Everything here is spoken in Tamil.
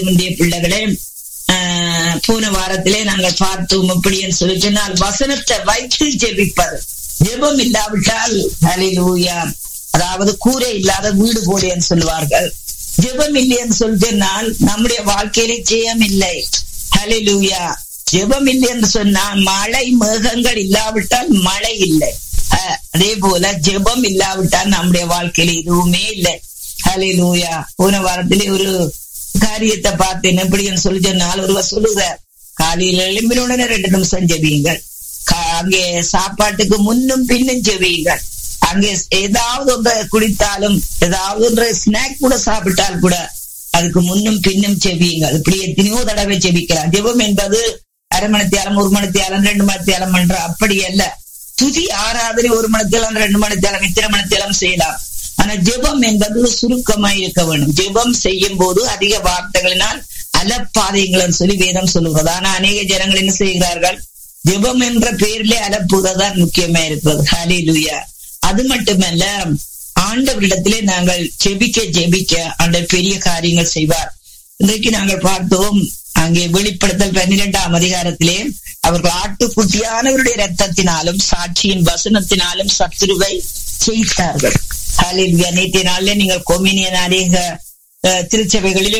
முந்தைய பிள்ளைகளே ஆஹ், போன வாரத்திலே நாங்கள் பார்த்தோம் எப்படின்னு சொல்லி சொன்னால் வசனத்தை வைத்து ஜெபிப்பது ஜெபம் இல்லாவிட்டால் ஹalleluya அதாவது கூரை இல்லாத வீடு போலேன்னு சொல்லுவார்கள் ஜெபம் இல்லைன்னு சொல்லி சொன்னால் நம்முடைய வாழ்க்கையிலே ஜெயம் இல்லை ஹalleluya ஜெபம் இல்லை என்று சொன்னால் மழை மேகங்கள் இல்லாவிட்டால் மழை இல்லை அஹ், அதே போல ஜெபம் இல்லாவிட்டால் நம்முடைய வாழ்க்கையில எதுவுமே இல்லை ஹalleluya போன வாரத்திலே ஒரு காரியத்தை பார்த்தேன் எப்படின்னு சொல்லி சொன்னால் ஒருவர் சொல்லுகிறார் காலையில எழும்பின உடனே ரெண்டு நிமிஷம் ஜெபியுங்கள் கா- அங்கே சாப்பாட்டுக்கு முன்னும் பின்னும் ஜெபியுங்கள் அங்கே ஏதாவது ஒன்றை குடித்தாலும் ஏதாவது ஒன்றை ஸ்நாக் கூட சாப்பிட்டால் கூட அதுக்கு முன்னும் பின்னும் செவியுங்கள் இப்படி எத்தனையோ தடவை செபிக்கலாம் ஜெபம் என்பது அரை மணித்தியாலம் ஒரு மணித்தியாலம் ரெண்டு மணித்தியாலம் என்ற அப்படி அல்ல துதி ஆராதனை ஒரு மணித்தியாலம் ரெண்டு மணித்தியாலம் இத்தனை மணித்தியாலம் செய்யலாம் ஆனா ஜெபம் என்பது சுருக்கமாய் இருக்க வேண்டும் ஜெபம் செய்யும் போது அதிக வார்த்தைகளினால் அலப்பாதைங்கள் சொல்லி வேதம் சொல்லுகிறது ஆனா அநேக ஜனங்கள் என்ன செய்கிறார்கள் ஜெபம் என்ற பெயரிலே அலப்புவதுதான் முக்கியமா இருக்கிறது ஹalleluya அது மட்டுமல்ல ஆண்டவரிடத்திலே நாங்கள் ஜெபிக்க ஜெபிக்க ஆண்டவர் பெரிய காரியங்கள் செய்வார் இன்றைக்கு நாங்கள் பார்த்தோம் அங்கே வெளிப்படுத்தல் பன்னிரெண்டாம் அதிகாரத்திலே அவர்கள் ஆட்டுக்குட்டியானவருடைய ரத்தத்தினாலும் சாட்சியின் வசனத்தினாலும் சத்துருவை ஜெயித்தார்கள் ஹalleluya நேற்றைய நாளிலே நீங்கள் கொமினியன் அநேக அஹ், திருச்சபைகளிலே